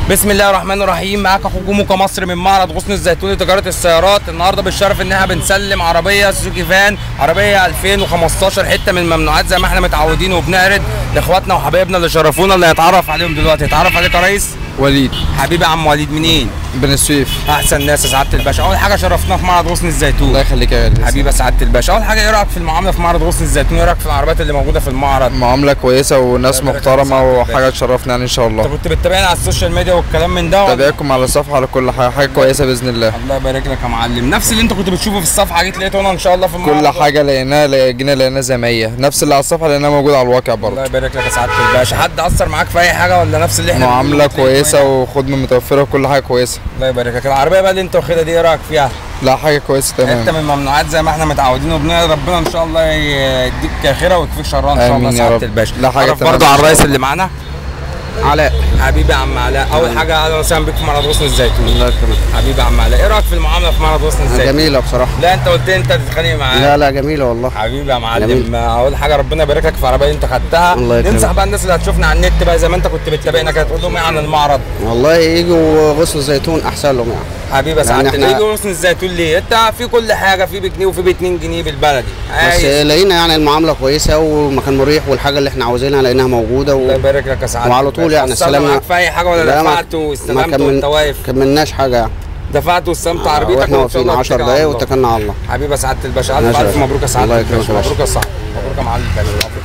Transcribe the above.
بسم الله الرحمن الرحيم معاك اخوك موكا مصر من معرض غصن الزيتون لتجاره السيارات النهارده بالشرف ان احنا بنسلم عربيه سوزوكي فان عربيه 2015 حته من الممنوعات زي ما احنا متعودين وبنعرض لاخواتنا وحبايبنا اللي شرفونا اللي هيتعرف عليهم دلوقتي يتعرف عليك يا ريس وليد حبيبي يا عم وليد منين بن السويف احسن ناس يا سعاده الباشا اول حاجه شرفنا في معرض غصن الزيتون الله يخليك يا غالي حبيبي يا سعاده الباشا اول حاجه ايه رايك في المعامله في معرض غصن الزيتون ايه رايك في العربيات اللي موجوده في المعرض معامله كويسه وناس الله يبارك محترمه فيك. وحاجه تشرفنا يعني ان شاء انت الله كنت بتتابعنا على السوشيال ميديا والكلام من ده ولا؟ تابعكم على الصفحه على كل حاجه حاجه كويسه باذن الله الله يبارك لك يا معلم نفس اللي انت كنت بتشوفه في الصفحه جيت لقيته هنا ان شاء الله في المعرض كل حاجه لقيناها لا- جينا لقيناها زي ما هي نفس اللي على الصفحه لقيناها موجود على الواقع الله برضه يبارك لك يا سعاده الباشا حد اثر معاك في اي حاجه ولا نفس اللي احنا معامله بنقوله تلاقيه كويسه هنا؟ وخدمه متوفره وكل حاجه كويسه الله يبارك لك العربيه بقى اللي انت واخدها دي ايه رايك فيها؟ لا حاجه كويسه حته تمام من الممنوعات زي ما احنا متعودين وبندعي ربنا ان شاء الله يديك خيرها ويكفيك شرها ان شاء الله آمين يا سعاده رب. الباشا لا حاجة تعرف تمام برضه إن على شاء الرئيس الله. اللي معانا علاء حبيبي يا عم علاء اول حاجه اهلا وسهلا بيك في معرض غصن الزيتون الله يكرمك حبيبي يا عم علاء ايه رايك في المعامله في معرض غصن الزيتون؟ جميلة بصراحة لا انت قلت لي انت تتخانق معاه لا لا جميلة والله حبيبي يا معلم جميل. اول حاجه ربنا يبارك لك في العربيه اللي انت خدتها الله يكرمك. ننصح بقى الناس اللي هتشوفنا على النت بقى زي ما انت كنت بتتابعنا كده تقول لهم ايه عن المعرض والله يجوا غصن الزيتون أحسن لهم يعني حبيبي يا يعني سعاده احنا- اللي يجي غصن الزيتون ليه انت في كل حاجه في بجنيه وفي ب 2 جنيه بالبلدي بس عايز لقينا يعني المعاملة كويسة والمكان مريح والحاجة اللي احنا عاوزينها لقيناها موجودة الله و... يبارك لك يا سعاده وعلى طول يعني السلام السلام معاك في اي حاجه ولا لا، ما- دفعت ما واستلمت كمل- وانت واقف كملناش حاجة يعني دفعت واستلمت عربيتك واحنا وإن شاء واقفين الله 10 اتكل على دقايق الله. واتكلنا على الله حبيبي يا سعاده الباشا الف ماشي يا الف باشا. مبروك يا سعاده الله يكرمك الباشا يا باشا. مبروك يا صاحبي مبروك يا معلم الباشا